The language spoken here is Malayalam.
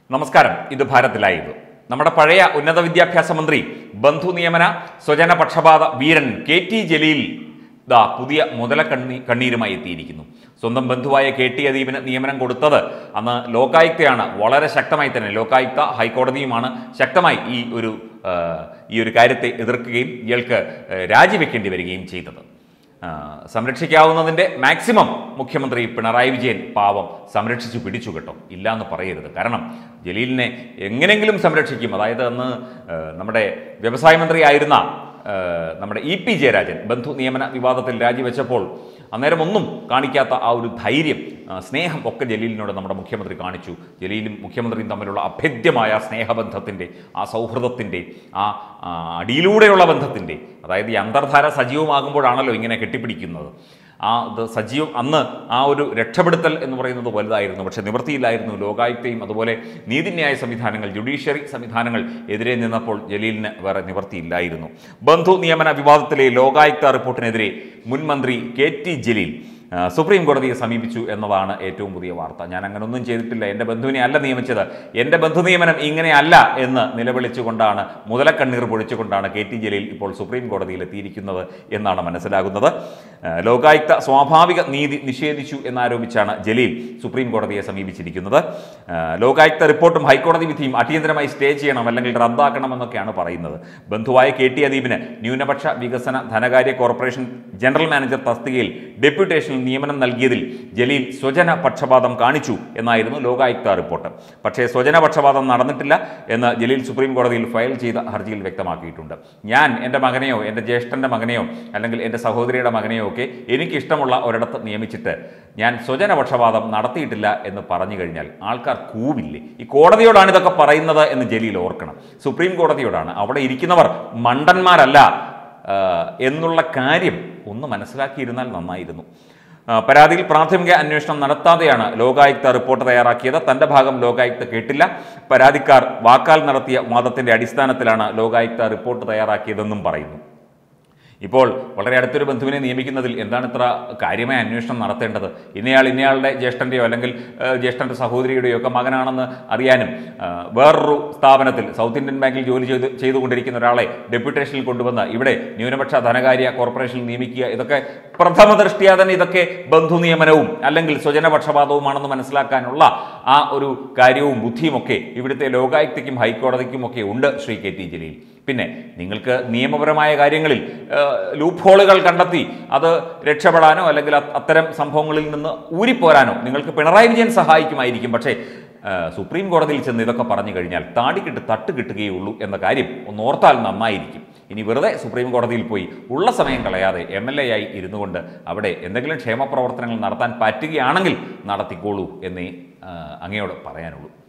നമസ്കാരം ഇത് ഭാരത് ലൈവ് നമ്മുടെ പഴയ ഉന്നത വിദ്യാഭ്യാസ മന്ത്രി ബന്ധു നിയമന സ്വജന പക്ഷപാത വീരൻ കെ ടി ജലീൽ ദാ പുതിയ മുതല കണ്ണീ കണ്ണീരുമായി എത്തിയിരിക്കുന്നു സ്വന്തം ബന്ധുവായ കെ ടി അദീപിന് നിയമനം കൊടുത്തത് അന്ന് ലോകായുക്തയാണ് വളരെ ശക്തമായി തന്നെ ലോകായുക്ത ഹൈക്കോടതിയുമാണ് ശക്തമായി ഈ ഒരു ആ, ഈ ഒരു കാര്യത്തെ എതിർക്കുകയും ഇയാൾക്ക് ആ, രാജിവെക്കേണ്ടി വരികയും ചെയ്തത് ആ, സംരക്ഷിക്കാവുന്നതിന്റെ മാക്സിമം മുഖ്യമന്ത്രി പിണറായി വിജയൻ പാവം സംരക്ഷിച്ചു പിടിച്ചു കേട്ടോ ഇല്ല എന്ന് പറയരുത് കാരണം ജലീലിനെ എങ്ങനെങ്കിലും സംരക്ഷിക്കും അതായത് അന്ന് ആ, നമ്മുടെ വ്യവസായ മന്ത്രി ആയിരുന്ന ആ, നമ്മുടെ ഇ പി ജയരാജൻ ബന്ധു നിയമന വിവാദത്തിൽ രാജിവെച്ചപ്പോൾ അന്നേരം ഒന്നും കാണിക്കാത്ത ആ ഒരു ധൈര്യം ആ, സ്നേഹം ഒക്കെ ജലീലിനോട് നമ്മുടെ മുഖ്യമന്ത്രി കാണിച്ചു ജലീലും മുഖ്യമന്ത്രിയും തമ്മിലുള്ള അഭേദ്യമായ സ്നേഹബന്ധത്തിൻ്റെ ആ സൗഹൃദത്തിൻ്റെ ആ ആ, അടിയിലൂടെയുള്ള ബന്ധത്തിൻ്റെ അതായത് ഈ അന്തർധാര സജീവമാകുമ്പോഴാണല്ലോ ഇങ്ങനെ കെട്ടിപ്പിടിക്കുന്നത് ആ ഇത് സജീവം അന്ന് ആ ഒരു രക്ഷപ്പെടുത്തൽ എന്ന് പറയുന്നത് വലുതായിരുന്നു പക്ഷെ നിവൃത്തിയില്ലായിരുന്നു ലോകായുക്തയും അതുപോലെ നീതിന്യായ സംവിധാനങ്ങൾ ജുഡീഷ്യറി സംവിധാനങ്ങൾ എതിരെ നിന്നപ്പോൾ ജലീലിന് വേറെ നിവൃത്തിയില്ലായിരുന്നു ബന്ധു നിയമന വിവാദത്തിലെ ലോകായുക്ത റിപ്പോർട്ടിനെതിരെ മുൻ മന്ത്രി കെ ടി ജലീൽ ആ, സുപ്രീം കോടതിയെ സമീപിച്ചു എന്നതാണ് ഏറ്റവും പുതിയ വാർത്ത ഞാൻ അങ്ങനെ ഒന്നും ചെയ്തിട്ടില്ല എൻ്റെ ബന്ധുവിനെ അല്ല നിയമിച്ചത് എൻ്റെ ബന്ധു നിയമനം ഇങ്ങനെയല്ല എന്ന് നിലവിളിച്ചുകൊണ്ടാണ് മുതലക്കണ്ണീർ പൊഴിച്ചുകൊണ്ടാണ് കെ ടി ജലീൽ ഇപ്പോൾ സുപ്രീം കോടതിയിൽ എത്തിയിരിക്കുന്നത് എന്നാണ് മനസ്സിലാകുന്നത് ആ, ലോകായുക്ത സ്വാഭാവിക നീതി നിഷേധിച്ചു എന്നാരോപിച്ചാണ് ജലീൽ സുപ്രീം കോടതിയെ സമീപിച്ചിരിക്കുന്നത് ആ, ലോകായുക്ത റിപ്പോർട്ടും ഹൈക്കോടതി വിധിയും അടിയന്തരമായി സ്റ്റേ ചെയ്യണം അല്ലെങ്കിൽ റദ്ദാക്കണമെന്നൊക്കെയാണ് പറയുന്നത് ബന്ധുവായ കെ ടി അദീപിന് ന്യൂനപക്ഷ വികസന ധനകാര്യ കോർപ്പറേഷൻ ജനറൽ മാനേജർ തസ്തികയിൽ ഡെപ്യൂട്ടേഷനിൽ നിയമനം നൽകിയതിൽ ജലീൽ സ്വജന പക്ഷപാതം കാണിച്ചു എന്നായിരുന്നു ലോകായുക്ത റിപ്പോർട്ട് പക്ഷേ സ്വജന പക്ഷപാതം നടന്നിട്ടില്ല എന്ന് ജലീൽ സുപ്രീം കോടതിയിൽ ഫയൽ ചെയ്ത ഹർജിയിൽ വ്യക്തമാക്കിയിട്ടുണ്ട് ഞാൻ എൻ്റെ മകനെയോ എൻ്റെ ജ്യേഷ്ഠൻ്റെ മകനെയോ അല്ലെങ്കിൽ എൻ്റെ സഹോദരിയുടെ മകനെയോ ഒക്കെ എനിക്കിഷ്ടമുള്ള ഒരിടത്ത് നിയമിച്ചിട്ട് ഞാൻ സ്വജന പക്ഷപാതം നടത്തിയിട്ടില്ല എന്ന് പറഞ്ഞു കഴിഞ്ഞാൽ ആൾക്കാർ കൂവില്ലേ ഈ കോടതിയോടാണ് ഇതൊക്കെ പറയുന്നത് എന്ന് ജലീൽ ഓർക്കണം സുപ്രീം കോടതിയോടാണ് അവിടെ ഇരിക്കുന്നവർ മണ്ടന്മാരല്ല ആ, എന്നുള്ള കാര്യം ഒന്ന് മനസ്സിലാക്കിയിരുന്നാൽ നന്നായിരുന്നു ആ, പരാതിയിൽ പ്രാഥമിക അന്വേഷണം നടത്താതെയാണ് ലോകായുക്ത റിപ്പോർട്ട് തയ്യാറാക്കിയത് തന്റെ ഭാഗം ലോകായുക്ത കേട്ടില്ല പരാതിക്കാർ വാക്കാൽ നടത്തിയ വാദത്തിന്റെ അടിസ്ഥാനത്തിലാണ് ലോകായുക്ത റിപ്പോർട്ട് തയ്യാറാക്കിയതെന്നും പറയുന്നു ഇപ്പോൾ വളരെ അടുത്തൊരു ബന്ധുവിനെ നിയമിക്കുന്നതിൽ എന്താണ് ഇത്ര കാര്യമായ അന്വേഷണം നടത്തേണ്ടത് ഇന്നയാൾ ഇന്നയാളുടെ ജ്യേഷ്ഠൻ്റെയോ അല്ലെങ്കിൽ ഏഹ്, ജ്യേഷ്ഠൻ്റെ സഹോദരിയുടെയോ ഒക്കെ മകനാണെന്ന് അറിയാനും ആ, വേറൊരു സ്ഥാപനത്തിൽ സൗത്ത് ഇന്ത്യൻ ബാങ്കിൽ ജോലി ചെയ്ത് ചെയ്തുകൊണ്ടിരിക്കുന്ന ഒരാളെ ഡെപ്യൂട്ടേഷനിൽ കൊണ്ടുവന്ന് ഇവിടെ ന്യൂനപക്ഷ ധനകാര്യ കോർപ്പറേഷനിൽ നിയമിക്കുക ഇതൊക്കെ പ്രഥമ ദൃഷ്ടിയാ തന്നെ ഇതൊക്കെ ബന്ധു നിയമനവും അല്ലെങ്കിൽ സ്വജനപക്ഷപാതവുമാണെന്ന് മനസ്സിലാക്കാനുള്ള ആ ഒരു കാര്യവും ബുദ്ധിയുമൊക്കെ ഇവിടുത്തെ ലോകായുക്തയ്ക്കും ഹൈക്കോടതിക്കും ഒക്കെ ഉണ്ട് ശ്രീ കെ ടി ജലീൽ പിന്നെ നിങ്ങൾക്ക് നിയമപരമായ കാര്യങ്ങളിൽ ലൂപ്പ് ഹോളുകൾ കണ്ടെത്തി അത് രക്ഷപ്പെടാനോ അല്ലെങ്കിൽ അത് അത്തരം സംഭവങ്ങളിൽ നിന്ന് ഊരിപ്പോരാനോ നിങ്ങൾക്ക് പിണറായി വിജയൻ സഹായിക്കുമായിരിക്കും പക്ഷേ ആ, സുപ്രീം കോടതിയിൽ ചെന്ന് ഇതൊക്കെ പറഞ്ഞു കഴിഞ്ഞാൽ താടിക്കിട്ട് തട്ട് കിട്ടുകയുള്ളൂ എന്ന കാര്യം ഒന്ന് ഓർത്താൽ നന്നായിരിക്കും ഇനി വെറുതെ സുപ്രീം കോടതിയിൽ പോയി ഉള്ള സമയം കളയാതെ എം എൽ എ ആയി ഇരുന്നു കൊണ്ട് അവിടെ എന്തെങ്കിലും ക്ഷേമ പ്രവർത്തനങ്ങൾ നടത്താൻ പറ്റുകയാണെങ്കിൽ നടത്തിക്കോളൂ എന്നേ ആ, അങ്ങയോട് പറയാനുള്ളൂ